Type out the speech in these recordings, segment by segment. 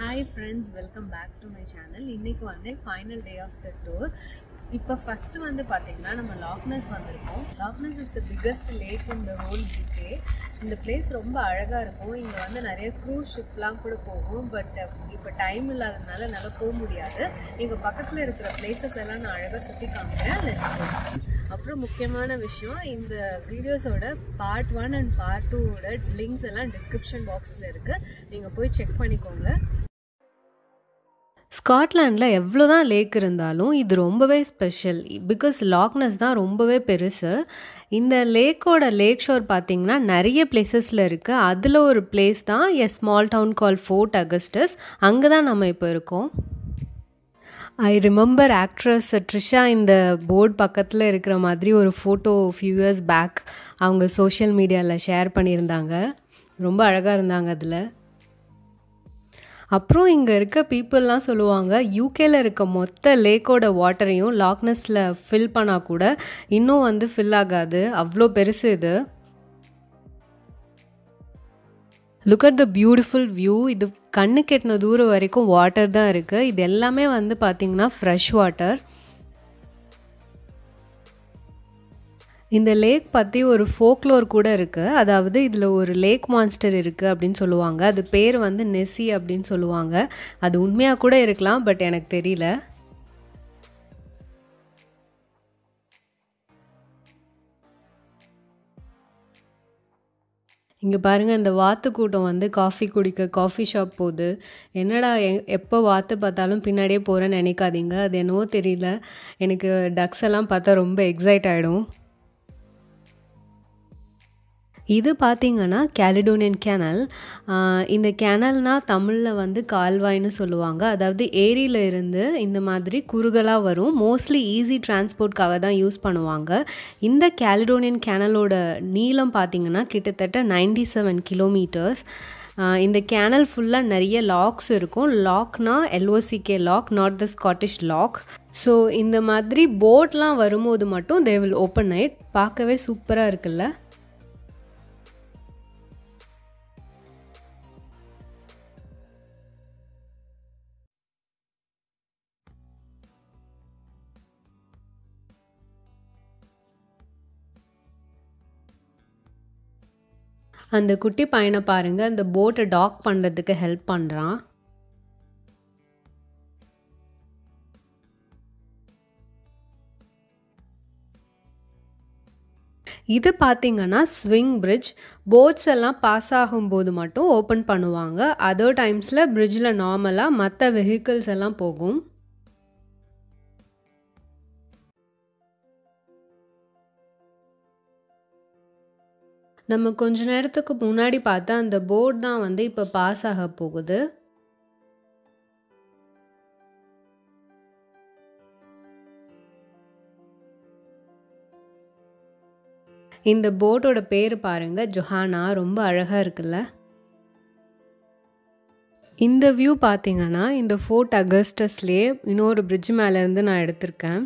hi friends welcome back to my channel இன்னைக்கு வந்து final day of the tour இப்போ first வந்து பார்த்தீங்கன்னா நம்ம லாக்னஸ் வந்திருக்கோம் Loch Ness is the biggest lake in the whole UK இந்த பிளேஸ் ரொம்ப அழகாக இருக்கும் இங்கே வந்து நிறைய க்ரூஸ் ஷிப்லாம் கூட போகும் பட் இப்போ டைம் இல்லாததுனால என்னால் போக முடியாது இங்கே பக்கத்தில் இருக்கிற பிளேசஸ் எல்லாம் நான் அழகாக சுற்றி காமிக்கிறேன் லெட்ஸ் கோ அப்புறம் முக்கியமான விஷயம் இந்த வீடியோஸோட பார்ட் ஒன் அண்ட் பார்ட் டூவோட லிங்க்ஸ் எல்லாம் டிஸ்கிரிப்ஷன் பாக்ஸில் இருக்குது நீங்கள் போய் செக் பண்ணிக்கோங்க ஸ்காட்லாண்டில் எவ்வளோ தான் லேக் இருந்தாலும் இது ரொம்பவே ஸ்பெஷல் பிகாஸ் லாக்னஸ் தான் ரொம்பவே பெருசு இந்த லேக்கோட லேக் ஷோர் பார்த்திங்கன்னா நிறைய பிளேசஸில் இருக்குது அதில் ஒரு பிளேஸ் தான் a small town call Fort Augustus அங்கே தான் நம்ம இப்போ இருக்கோம் ஐ ரிமெம்பர் ஆக்ட்ரஸ் ட்ரிஷா இந்த போர்டு பக்கத்தில் இருக்கிற மாதிரி ஒரு ஃபோட்டோ ஃபியூ இயர்ஸ் பேக் அவங்க சோஷியல் மீடியாவில் ஷேர் பண்ணியிருந்தாங்க ரொம்ப அழகாக இருந்தாங்க அதில் அப்புறம் இங்கே இருக்க பீப்புளெலாம் சொல்லுவாங்க யூகேல இருக்க மொத்த லேக்கோட வாட்டரையும் லாக்னஸில் ஃபில் பண்ணால் கூட இன்னும் வந்து ஃபில் ஆகாது அவ்வளோ பெருசு இது look at the beautiful view இது கண்ணு கெட்டின தூரம் வரைக்கும் வாட்டர் தான் இருக்குது இது எல்லாமே வந்து பார்த்திங்கன்னா ஃப்ரெஷ் வாட்டர் இந்த லேக் பற்றி ஒரு ஃபோக்லோர் கூட இருக்குது அதாவது இதில் ஒரு லேக் மான்ஸ்டர் இருக்குது அப்படின்னு சொல்லுவாங்க அது பேர் வந்து நெஸ்ஸி அப்படின்னு சொல்லுவாங்க அது உண்மையாக கூட இருக்கலாம் பட் எனக்கு தெரியல இங்கே பாருங்கள் இந்த வாத்து கூட்டம் வந்து காஃபி குடிக்க காஃபி ஷாப் போகுது என்னடா எ எப்போ வாத்து பார்த்தாலும் பின்னாடியே போகிறேன்னு நினைக்காதீங்க அது என்னவோ தெரியல எனக்கு டக்ஸ் எல்லாம் பார்த்தா ரொம்ப எக்ஸைட் ஆகிடும் இது பார்த்திங்கன்னா கேலிடோனியன் கேனல் இந்த கேனல்னால் தமிழில் வந்து கால்வாய்னு சொல்லுவாங்க அதாவது ஏரியில் இருந்து இந்த மாதிரி குறுகலாக வரும் மோஸ்ட்லி ஈஸி டிரான்ஸ்போர்ட்காக தான் யூஸ் பண்ணுவாங்க இந்த கேலிடோனியன் கேனலோட நீளம் பார்த்திங்கன்னா கிட்டத்தட்ட நைன்டி செவன் கிலோமீட்டர்ஸ் இந்த கேனல் ஃபுல்லாக நிறைய லாக்ஸ் இருக்கும் லாக்னா L O C K lock not the Scottish loch so இந்த மாதிரி போட்லாம் வரும்போது மட்டும் தே வில் ஓப்பன் நைட் பார்க்கவே சூப்பராக இருக்குல்ல அந்த குட்டி பையனை பாருங்கள் அந்த போட்டை டாக் பண்ணுறதுக்கு ஹெல்ப் பண்ணுறான் இது பார்த்திங்கன்னா ஸ்விங் பிரிட்ஜ் போட்ஸ் எல்லாம் பாஸ் ஆகும்போது மட்டும் ஓப்பன் பண்ணுவாங்க அதர் டைம்ஸில் பிரிட்ஜில் நார்மலாக மற்ற வெஹிக்கிள்ஸ் எல்லாம் போகும் நம்ம கொஞ்ச நேரத்துக்கு முன்னாடி பார்த்தா அந்த போர்ட் தான் வந்து இப்போ பாஸ் ஆக போகுது இந்த போட்டோட பேர் பாருங்க ஜொஹானா ரொம்ப அழகாக இருக்குல்ல இந்த வியூ பார்த்தீங்கன்னா இந்த ஃபோர்ட் அகஸ்டஸ்லேயே இன்னொரு பிரிட்ஜ் மேலேருந்து நான் எடுத்திருக்கேன்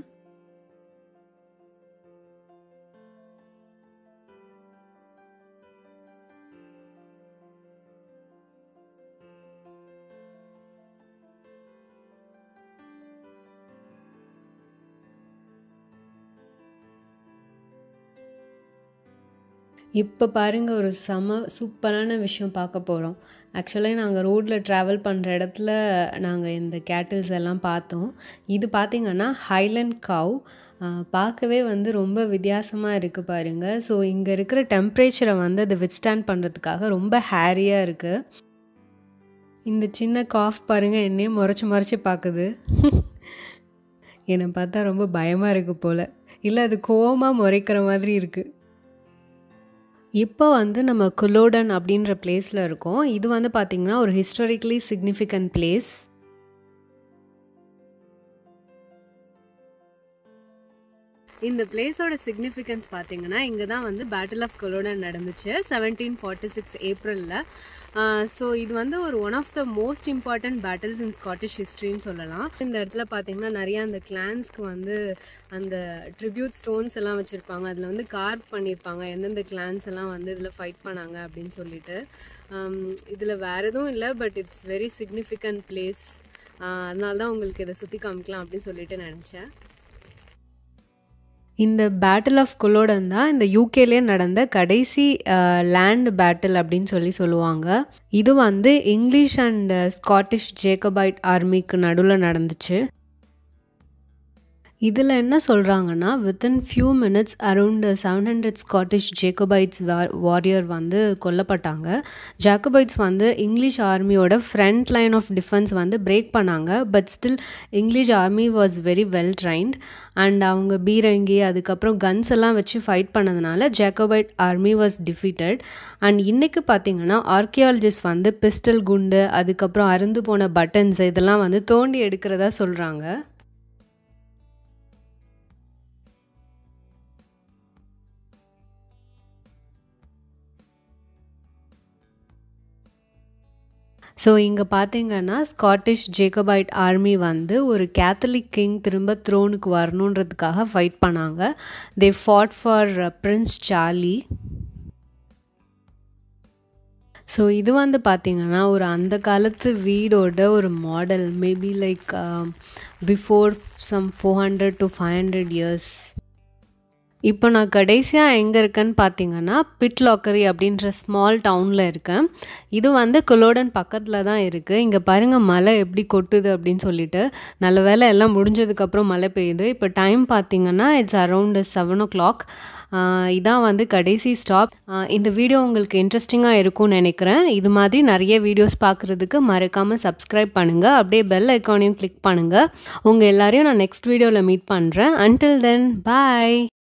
இப்போ பாருங்கள் ஒரு செம சூப்பரான விஷயம் பார்க்க போகிறோம் ஆக்சுவலாக நாங்கள் ரோட்டில் ட்ராவல் பண்ணுற இடத்துல நாங்கள் இந்த கேட்டில்ஸ் எல்லாம் பார்த்தோம் இது பார்த்திங்கன்னா ஹைலண்ட் கவ் பார்க்கவே வந்து ரொம்ப வித்தியாசமாக இருக்குது பாருங்கள் ஸோ இங்கே இருக்கிற டெம்ப்ரேச்சரை வந்து அதை வித்ஸ்டாண்ட் பண்ணுறதுக்காக ரொம்ப ஹேரியாக இருக்குது இந்த சின்ன காஃப் பாருங்கள் என்னையே முறைச்சி முறைச்சி பார்க்குது என்னை பார்த்தா ரொம்ப பயமாக இருக்குது போல் இல்லை அது கோவமாக முறைக்கிற மாதிரி இருக்குது இப்போ வந்து நம்ம குலோடன் அப்படின்ற பிளேஸில் இருக்கோம் இது வந்து பார்த்திங்கன்னா ஒரு ஹிஸ்டாரிக்கலி சிக்னிஃபிகண்ட் பிளேஸ் இந்த பிளேஸோட சிக்னிஃபிகன்ஸ் பார்த்தீங்கன்னா இங்கே தான் வந்து பேட்டில் ஆஃப் கொலோடன் நடந்துச்சு செவன்டீன் ஃபார்ட்டி சிக்ஸ் ஏப்ரலில் ஸோ இது வந்து ஒரு one of the most important battles in Scottish ஹிஸ்ட்ரின்னு சொல்லலாம் இந்த இடத்துல பார்த்தீங்கன்னா நிறையா அந்த கிளான்ஸ்க்கு வந்து அந்த ட்ரிபியூட் ஸ்டோன்ஸ் எல்லாம் வச்சுருப்பாங்க அதில் வந்து கார்வ் பண்ணியிருப்பாங்க எந்தெந்த கிளான்ஸ் எல்லாம் வந்து இதில் ஃபைட் பண்ணாங்க அப்படின்னு சொல்லிட்டு இதில் வேறு எதுவும் இல்லை but it's very significant place அதனால தான் உங்களுக்கு இதை சுற்றி காமிக்கலாம் அப்படின்னு சொல்லிட்டு நினச்சேன் இந்த பேட்டில் ஆஃப் குலோடன் தான் இந்த யூகேலே நடந்த கடைசி லேண்ட் பேட்டில் அப்படின்னு சொல்லி சொல்லுவாங்க இது வந்து இங்கிலீஷ் அண்ட் ஸ்காட்டிஷ் ஜேக்கபைட் ஆர்மிக்கு நடுவில் நடந்துச்சு இதில் என்ன சொல்கிறாங்கன்னா within few minutes around seven hundred Scottish Jacobites warrior வந்து கொல்லப்பட்டாங்க ஜேக்கபைட்ஸ் வந்து இங்கிலீஷ் ஆர்மியோட ஃப்ரண்ட் லைன் ஆஃப் டிஃபென்ஸ் வந்து பிரேக் பண்ணாங்க but still English army was very well trained and அவங்க பீரங்கி அதுக்கப்புறம் கன்ஸ் எல்லாம் வச்சு ஃபைட் பண்ணதுனால Jacobite army was defeated and இன்றைக்கி பார்த்தீங்கன்னா ஆர்கியாலஜிஸ்ட் வந்து பிஸ்டல் குண்டு அதுக்கப்புறம் அருந்து போன பட்டன்ஸ் இதெல்லாம் வந்து தோண்டி எடுக்கிறதா சொல்கிறாங்க ஸோ இங்கே பார்த்தீங்கன்னா ஸ்காட்டிஷ் ஜேக்கபைட் ஆர்மி வந்து ஒரு கேத்தலிக் கிங் திரும்ப த்ரோனுக்கு வரணுன்றதுக்காக ஃபைட் பண்ணாங்க they fought for Prince Charlie so இது வந்து பார்த்திங்கன்னா ஒரு அந்த காலத்து வீடோட ஒரு model maybe like before some four hundred to five hundred years இப்போ நான் கடைசியாக எங்கே இருக்கேன்னு பார்த்தீங்கன்னா பிட் லாக்கரி அப்படின்ற ஸ்மால் டவுனில் இருக்கேன் இது வந்து குலோடன் பக்கத்தில் தான் இருக்குது இங்கே பாருங்கள் மழை எப்படி கொட்டுது அப்படின்னு சொல்லிட்டு நல்ல வேலை எல்லாம் முடிஞ்சதுக்கப்புறம் மழை பெய்யுது இப்போ டைம் பார்த்தீங்கன்னா it's around seven o'clock இதான் வந்து கடைசி ஸ்டாப் இந்த வீடியோ உங்களுக்கு இன்ட்ரெஸ்டிங்காக இருக்கும்னு நினைக்கிறேன் இது மாதிரி நிறைய வீடியோஸ் பார்க்குறதுக்கு மறக்காமல் சப்ஸ்கிரைப் பண்ணுங்கள் அப்படியே பெல் ஐக்கானையும் கிளிக் பண்ணுங்கள் உங்கள் எல்லாரையும் நான் நெக்ஸ்ட் வீடியோவில் மீட் பண்ணுறேன் அன்டில் தென் பாய்